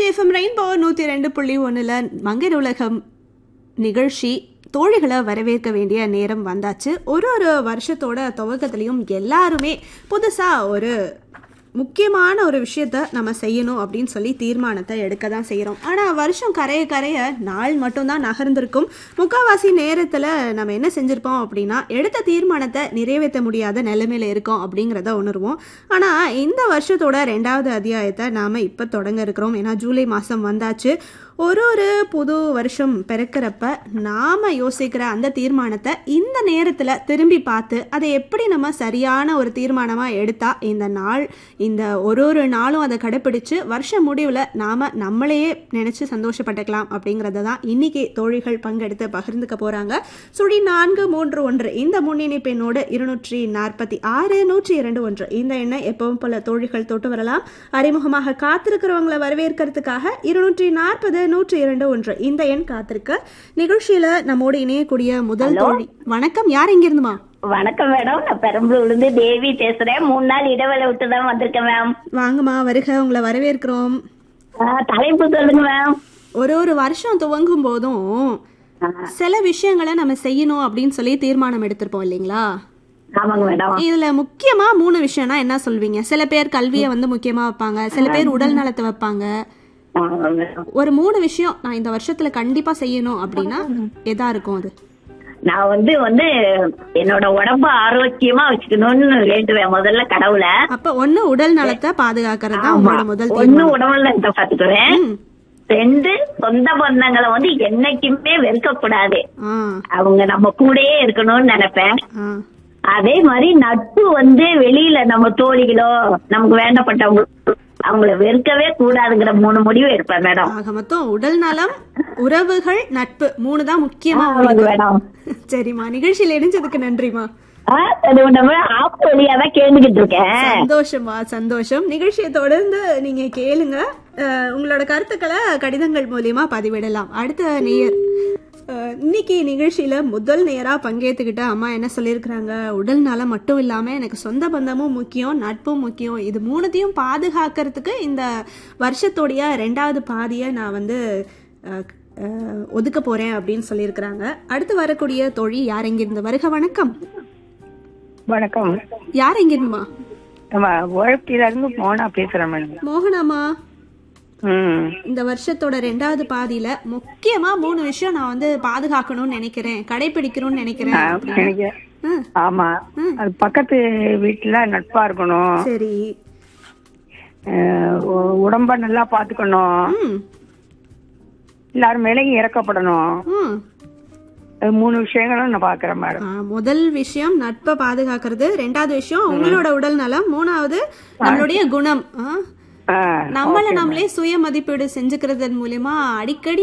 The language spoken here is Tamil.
எஃப்எம் ரெயின்போ நூற்றி ரெண்டு புள்ளி ஒன்றில் மங்கர் உலகம் நிகழ்ச்சி தோழிகளை வரவேற்க வேண்டிய நேரம் வந்தாச்சு ஒரு ஒரு வருஷத்தோட துவக்கத்துலேயும் எல்லாருமே புதுசாக ஒரு முக்கியமான ஒரு விஷயத்த நம்ம செய்யணும் அப்படின்னு சொல்லி தீர்மானத்தை எடுக்க தான் செய்கிறோம் ஆனால் வருஷம் கரைய கரைய நாள் மட்டும்தான் நகர்ந்திருக்கும் முக்கால்வாசி நேரத்தில் நம்ம என்ன செஞ்சுருப்போம் அப்படின்னா எடுத்த தீர்மானத்தை நிறைவேற்ற முடியாத நிலைமையில இருக்கோம் அப்படிங்கிறத உணர்வோம் ஆனால் இந்த வருஷத்தோட ரெண்டாவது அத்தியாயத்தை நாம் இப்போ தொடங்க இருக்கிறோம் ஏன்னா ஜூலை மாதம் வந்தாச்சு ஒரு ஒரு புது வருஷம் பிறக்கிறப்ப நாம் யோசிக்கிற அந்த தீர்மானத்தை இந்த நேரத்தில் திரும்பி பார்த்து அதை எப்படி நம்ம சரியான ஒரு தீர்மானமாக எடுத்தா இந்த நாள் இந்த ஒரு ஒரு நாளும் அதை கடைப்பிடிச்சு வருஷ முடிவில் நாம் நம்மளையே நினச்சி சந்தோஷப்பட்டுக்கலாம் அப்படிங்கிறத தான் இன்னைக்கு தோழிகள் பங்கெடுத்து பகிர்ந்துக்க போகிறாங்க சுழி நான்கு மூன்று ஒன்று இந்த முன்னணி பெண்ணோடு இருநூற்றி நாற்பத்தி ஆறு நூற்றி இரண்டு ஒன்று இந்த எண்ணை எப்பவும் போல தோழிகள் தொட்டு வரலாம் அறிமுகமாக காத்திருக்கிறவங்களை வரவேற்கிறதுக்காக இருநூற்றி நாற்பது நூற்றி இரண்டு ஒன்று இந்த எண் காத்திருக்க நிகழ்ச்சியில நம்மோடு இணையக்கூடிய முதல் தோழி வணக்கம் யார் எங்கிருந்துமா வணக்கம் மேடம் நான் பெரம்பலூர்ல இருந்து தேவி பேசுறேன் மூணு நாள் இடைவேளை விட்டு தான் வந்திருக்கேன் மேம் வாங்கம்மா வருக உங்களை வரவேற்கிறோம் ஆ, தலைப்பு சொல்லுங்க மேம் ஒரு ஒரு வருஷம் துவங்கும் போதும் சில விஷயங்களை நம்ம செய்யணும் அப்படின்னு சொல்லி தீர்மானம் எடுத்திருப்போம் இல்லைங்களா ஆமாங்க மேடம் இதுல முக்கியமா மூணு விஷயம்னா என்ன சொல்வீங்க சில பேர் கல்வியை வந்து முக்கியமா வைப்பாங்க சில பேர் உடல் நலத்தை வைப்பாங்க ஆமாங்க மேடம் ஒரு மூணு விஷயம் நான் இந்த வருஷத்துல கண்டிப்பா செய்யணும் அப்படின்னா எதா இருக்கும் அது நான் வந்து வந்து என்னோட உடம்ப ஆரோக்கியமா வச்சுக்கணும்னு வேண்டுவேன் முதல்ல கடவுளை அப்ப ஒண்ணு உடல் நலத்தை பாதுகாக்கிறது தான் உங்களோட முதல் ஒண்ணு தீர்மானம் உடம்புல இந்த பாத்துக்குவேன் ம். ரெண்டு சொந்த பந்தங்களை வந்து என்னைக்குமே வெறுக்க கூடாது ஆ அவங்க நம்ம கூடயே இருக்கணும்னு நினைப்பேன் ஆ அதே மாதிரி நட்பு வந்து வெளியில நம்ம தோழிகளோ நமக்கு வேண்டப்பட்டவங்க அவங்கள வெறுக்கவே கூடாதுங்கிற மூணு முடிவு எடுப்பேன் மேடம் ஆக மொத்தம் உடல் நலம் உறவுகள் நட்பு மூணு தான் முக்கியமா ஆமாங்க உங்களுக்கு மேடம் சரிம்மா நிகழ்ச்சியில் இணைஞ்சதுக்கு நன்றிமா ஆ, அது நம்ம ஆப் வழியா தான் கேட்டுக்கிட்டு இருக்கேன் சந்தோஷமா சந்தோஷம் நிகழ்ச்சியை தொடர்ந்து நீங்க கேளுங்க அஹ், உங்களோட கருத்துக்களை கடிதங்கள் மூலியமா பதிவிடலாம் அடுத்த நேயர் அஹ், இன்னைக்கு நிகழ்ச்சியில முதல் நேரா பங்கேற்றுக்கிட்ட அம்மா என்ன சொல்லியிருக்கிறாங்க உடல் நலம் மட்டும் இல்லாம எனக்கு சொந்த பந்தமும் முக்கியம் நட்பும் முக்கியம் இது மூணுத்தையும் பாதுகாக்கிறதுக்கு இந்த வருஷத்தோடைய ரெண்டாவது பாதியை நான் வந்து அஹ், அஹ், ஒதுக்க போறேன் அப்படின்னு சொல்லியிருக்கிறாங்க அடுத்து வரக்கூடிய தோழி யார் எங்கிருந்து வருக வணக்கம் வணக்கம் யார் எங்கிருந்துமா நம்ம உழப்பில இருந்து மோனா பேசுறேன் மேடம் மோகனாமா ம் இந்த வருஷத்தோட ரெண்டாவது பாதியில முக்கியமா மூணு விஷயம் நான் வந்து பாதுகாக்கணும்னு நினைக்கிறேன் கடைபிடிக்கணும்னு நினைக்கிறேன் ஆ, அப்படின்னு. எனக்கு ம், ஆமா அது பக்கத்து வீட்டுல நட்பா இருக்கணும் சரி அஹ், உ- உடம்ப நல்லா பாத்துக்கணும் ம் எல்லாரும் மேலேயும் இறக்கப்படணும் ம் அது மூணு விஷயங்களும் நான் பாக்குறேன் மேடம் ஆ, முதல் விஷயம் நட்பை பாதுகாக்கிறது ரெண்டாவது விஷயம் உங்களோட உடல் நலம் மூணாவது நம்மளுடைய குணம் ஆ, ஆ, நம்மள நம்மளே சுய மதிப்பீடு செஞ்சுக்கிறதன் மூலியமா அடிக்கடி